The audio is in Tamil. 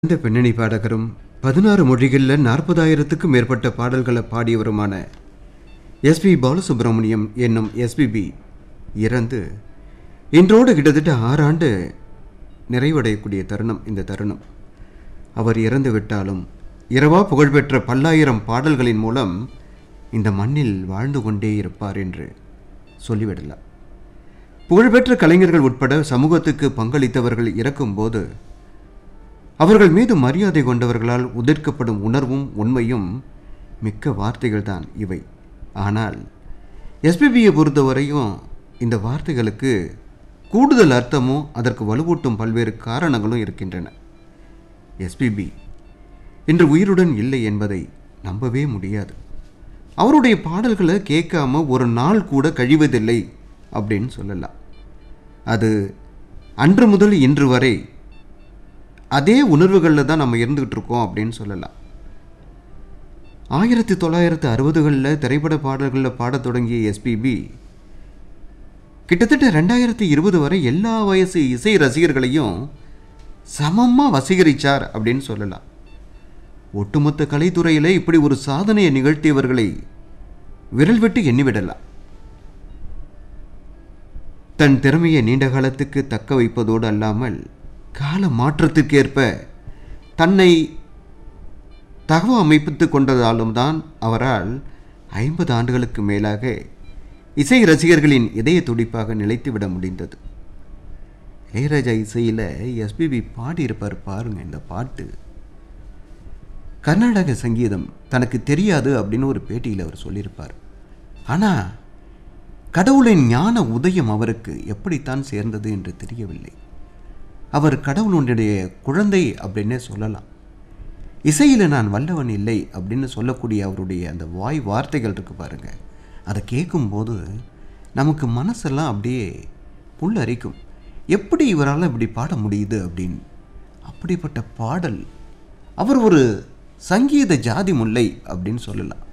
இந்த பின்னணி பாடகரும் பதினாறு மொழிகளில் நாற்பதாயிரத்துக்கும் மேற்பட்ட பாடல்களை பாடியவருமான எஸ்பி பாலசுப்ரமணியம் என்னும் எஸ்பிபி இறந்து இன்றோடு கிட்டத்தட்ட ஆறாண்டு நிறைவடையக்கூடிய தருணம் இந்த தருணம் அவர் இறந்து விட்டாலும் இரவா புகழ்பெற்ற பல்லாயிரம் பாடல்களின் மூலம் இந்த மண்ணில் வாழ்ந்து கொண்டே இருப்பார் என்று சொல்லிவிடலாம் புகழ்பெற்ற கலைஞர்கள் உட்பட சமூகத்துக்கு பங்களித்தவர்கள் இறக்கும்போது அவர்கள் மீது மரியாதை கொண்டவர்களால் உதிர்க்கப்படும் உணர்வும் உண்மையும் மிக்க வார்த்தைகள் தான் இவை ஆனால் எஸ்பிபியை பொறுத்தவரையும் இந்த வார்த்தைகளுக்கு கூடுதல் அர்த்தமும் அதற்கு வலுவூட்டும் பல்வேறு காரணங்களும் இருக்கின்றன எஸ்பிபி இன்று உயிருடன் இல்லை என்பதை நம்பவே முடியாது அவருடைய பாடல்களை கேட்காம ஒரு நாள் கூட கழிவதில்லை அப்படின்னு சொல்லலாம் அது அன்று முதல் இன்று வரை அதே உணர்வுகளில் தான் நம்ம இருந்துகிட்டு இருக்கோம் அப்படின்னு சொல்லலாம் ஆயிரத்தி தொள்ளாயிரத்து அறுபதுகளில் திரைப்பட பாடல்களில் பாடத் தொடங்கிய எஸ்பிபி கிட்டத்தட்ட ரெண்டாயிரத்தி இருபது வரை எல்லா வயசு இசை ரசிகர்களையும் சமமாக வசீகரிச்சார் அப்படின்னு சொல்லலாம் ஒட்டுமொத்த கலைத்துறையில் இப்படி ஒரு சாதனையை நிகழ்த்தியவர்களை விரல் விட்டு எண்ணிவிடலாம் தன் திறமையை நீண்ட காலத்துக்கு தக்க வைப்பதோடு அல்லாமல் கால மாற்றத்திற்கேற்ப தன்னை தகவ அமைப்பித்து கொண்டதாலும் தான் அவரால் ஐம்பது ஆண்டுகளுக்கு மேலாக இசை ரசிகர்களின் இதய துடிப்பாக நிலைத்துவிட முடிந்தது இளையராஜா இசையில் எஸ்பிபி பாடியிருப்பார் பாருங்க இந்த பாட்டு கர்நாடக சங்கீதம் தனக்கு தெரியாது அப்படின்னு ஒரு பேட்டியில் அவர் சொல்லியிருப்பார் ஆனால் கடவுளின் ஞான உதயம் அவருக்கு எப்படித்தான் சேர்ந்தது என்று தெரியவில்லை அவர் கடவுளுடைய குழந்தை அப்படின்னே சொல்லலாம் இசையில் நான் வல்லவன் இல்லை அப்படின்னு சொல்லக்கூடிய அவருடைய அந்த வாய் வார்த்தைகள் இருக்கு பாருங்க அதை கேட்கும்போது நமக்கு மனசெல்லாம் அப்படியே புல்லரிக்கும் எப்படி இவரால் இப்படி பாட முடியுது அப்படின்னு அப்படிப்பட்ட பாடல் அவர் ஒரு சங்கீத ஜாதி முல்லை அப்படின்னு சொல்லலாம்